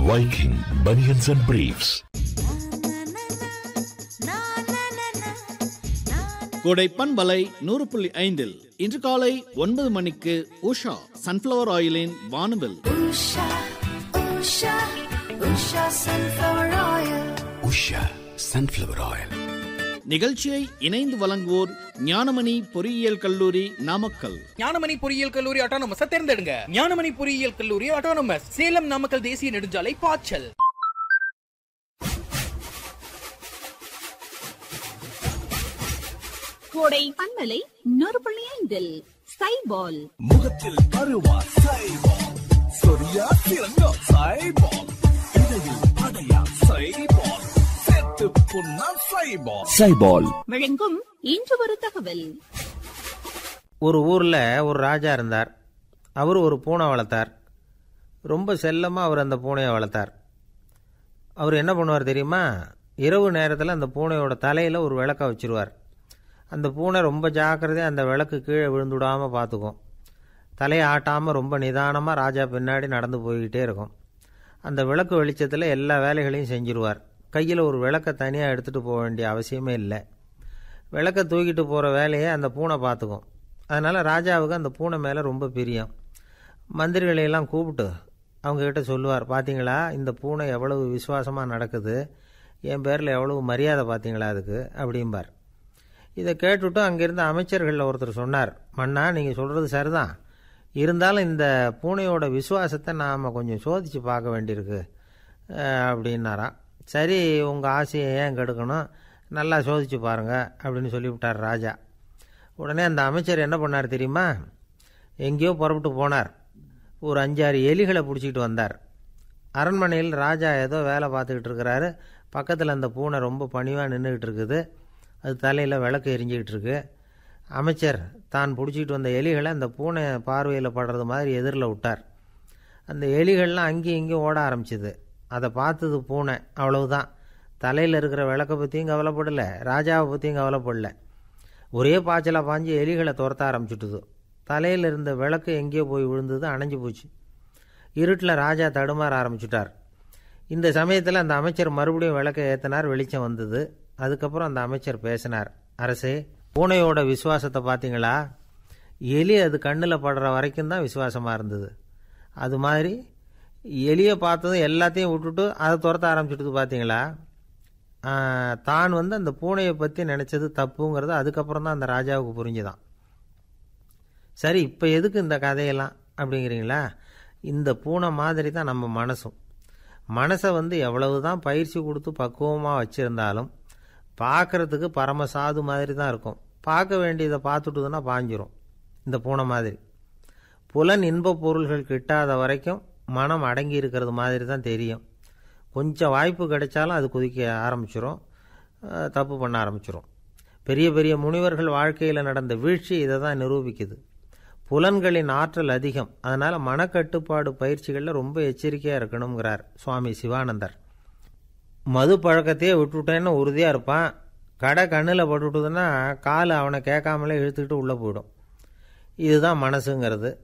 Viking Bunions and Briefs. கோடை பண்பலை நூறு புள்ளி ஐந்தில் இன்று காலை ஒன்பது மணிக்கு உஷா சன்ஃப்ளவர் ஆயிலின் வானவில் Usha, Usha, Usha sunflower oil. Usha sunflower oil நிகழ்ச்சியை இணைந்து வழங்குவோர் ஞானமணி பொறியியல் கல்லூரி நாமக்கல் ஞானமணி பொறியியல் கல்லூரி ஆட்டோனமஸ் தேர்ந்தெடுங்க ஞானமணி பொறியியல் கல்லூரி ஆட்டோனமஸ் சேலம் நாமக்கல் தேசிய நெடுஞ்சாலை பாய்ச்சல் கோடை பண்பலை நூறு புள்ளி ஐந்தில் சைபால் முகத்தில் அருவா சைபால் சொரியா திறங்கோ சைபால் இடையில் அடையா சைபால் செத்து புண்ணா சைபால் சைபால் வழங்கும் இன்று ஒரு தகவல் ஒரு ஊரில் ஒரு ராஜா இருந்தார் அவர் ஒரு பூனை வளர்த்தார் ரொம்ப செல்லமாக அவர் அந்த பூனையை வளர்த்தார் அவர் என்ன பண்ணுவார் தெரியுமா இரவு நேரத்தில் அந்த பூனையோட தலையில் ஒரு விளக்க வச்சுருவார் அந்த பூனை ரொம்ப ஜாக்கிரதையாக அந்த விளக்கு கீழே விழுந்துடாமல் பார்த்துக்கும் தலையை ஆட்டாமல் ரொம்ப நிதானமாக ராஜா பின்னாடி நடந்து போய்கிட்டே இருக்கும் அந்த விளக்கு வெளிச்சத்தில் எல்லா வேலைகளையும் செஞ்சிருவார் கையில் ஒரு விளக்கை தனியாக எடுத்துகிட்டு போக வேண்டிய அவசியமே இல்லை விளக்கை தூக்கிட்டு போகிற வேலையை அந்த பூனை பார்த்துக்கும் அதனால் ராஜாவுக்கு அந்த பூனை மேலே ரொம்ப பிரியம் மந்திரிகளையெல்லாம் கூப்பிட்டு அவங்கக்கிட்ட சொல்லுவார் பார்த்தீங்களா இந்த பூனை எவ்வளவு விசுவாசமாக நடக்குது என் பேரில் எவ்வளவு மரியாதை பார்த்தீங்களா அதுக்கு அப்படிம்பார் இதை கேட்டுவிட்டு அங்கேருந்த அமைச்சர்களில் ஒருத்தர் சொன்னார் மன்னா நீங்கள் சொல்கிறது சரிதான் இருந்தாலும் இந்த பூனையோட விசுவாசத்தை நாம் கொஞ்சம் சோதித்து பார்க்க வேண்டியிருக்கு அஹ், அப்படின்னாராம் சரி உங்கள் ஆசையை ஏன் கெடுக்கணும் நல்லா சோதிச்சு பாருங்க அப்படின்னு சொல்லிவிட்டார் ராஜா உடனே அந்த அமைச்சர் என்ன பண்ணார் தெரியுமா எங்கேயோ புறப்பட்டு போனார் ஒரு அஞ்சாறு எலிகளை பிடிச்சிக்கிட்டு வந்தார் அரண்மனையில் ராஜா ஏதோ வேலை பார்த்துக்கிட்டு இருக்கிறாரு பக்கத்தில் அந்த பூனை ரொம்ப பணிவாக நின்றுக்கிட்டு இருக்குது அது தலையில் விளக்கு எரிஞ்சிக்கிட்டு இருக்கு அமைச்சர் தான் பிடிச்சிக்கிட்டு வந்த எலிகளை அந்த பூனை பார்வையில் படுறது மாதிரி எதிரில் விட்டார் அந்த எலிகள்லாம் அங்கேயும் இங்கேயும் ஓட ஆரம்பிச்சுது அதை பார்த்தது பூனை அவ்வளவுதான் தலையில் இருக்கிற விளக்கை பற்றியும் கவலைப்படலை ராஜாவை பற்றியும் கவலைப்படல ஒரே பாய்ச்சலாக பாஞ்சு எலிகளை துரத்த ஆரம்பிச்சுட்டுது தலையில் இருந்த விளக்கு எங்கேயோ போய் விழுந்தது அணைஞ்சு போச்சு இருட்டில் ராஜா தடுமாற ஆரம்பிச்சுட்டார் இந்த சமயத்தில் அந்த அமைச்சர் மறுபடியும் விளக்கை ஏற்றினார் வெளிச்சம் வந்தது அதுக்கப்புறம் அந்த அமைச்சர் பேசினார் அரசே பூனையோட விசுவாசத்தை பார்த்தீங்களா எலி அது கண்ணில் படுற வரைக்கும் தான் விசுவாசமாக இருந்தது அது மாதிரி எலியை பார்த்ததும் எல்லாத்தையும் விட்டுட்டு அதை துரத்த ஆரம்பிச்சுட்டு பார்த்தீங்களா ஆஹ், தான் வந்து அந்த பூனையை பற்றி நினச்சது தப்புங்கிறது அதுக்கப்புறம் தான் அந்த ராஜாவுக்கு புரிஞ்சுதான் சரி இப்போ எதுக்கு இந்த கதையெல்லாம் அப்படிங்கிறீங்களா இந்த பூனை மாதிரி தான் நம்ம மனசும் மனசை வந்து எவ்வளவு தான் பயிற்சி கொடுத்து பக்குவமாக வச்சுருந்தாலும் பார்க்குறதுக்கு பரமசாது மாதிரி தான் இருக்கும் பார்க்க வேண்டியதை பார்த்துட்டுதுன்னா பாஞ்சிரும் இந்த பூனை மாதிரி புலன் இன்பப் பொருள்கள் கிட்டாத வரைக்கும் மனம் அடங்கி இருக்கிறது மாதிரி தான் தெரியும் கொஞ்சம் வாய்ப்பு கிடைச்சாலும் அது குதிக்க ஆரம்பிச்சிரும் அஹ், தப்பு பண்ண ஆரம்பிச்சிரும் பெரிய பெரிய முனிவர்கள் வாழ்க்கையில் நடந்த வீழ்ச்சி இதை தான் நிரூபிக்குது புலன்களின் ஆற்றல் அதிகம் அதனால் மனக்கட்டுப்பாடு பயிற்சிகளில் ரொம்ப எச்சரிக்கையாக இருக்கணுங்கிறார் சுவாமி சிவானந்தர் மது பழக்கத்தையே விட்டுவிட்டேன்னு உறுதியாக இருப்பான் கடை கண்ணில் பட்டுவிட்டதுன்னா கால் அவனை கேட்காமலே இழுத்துக்கிட்டு உள்ளே போயிடும் இதுதான் மனசுங்கிறது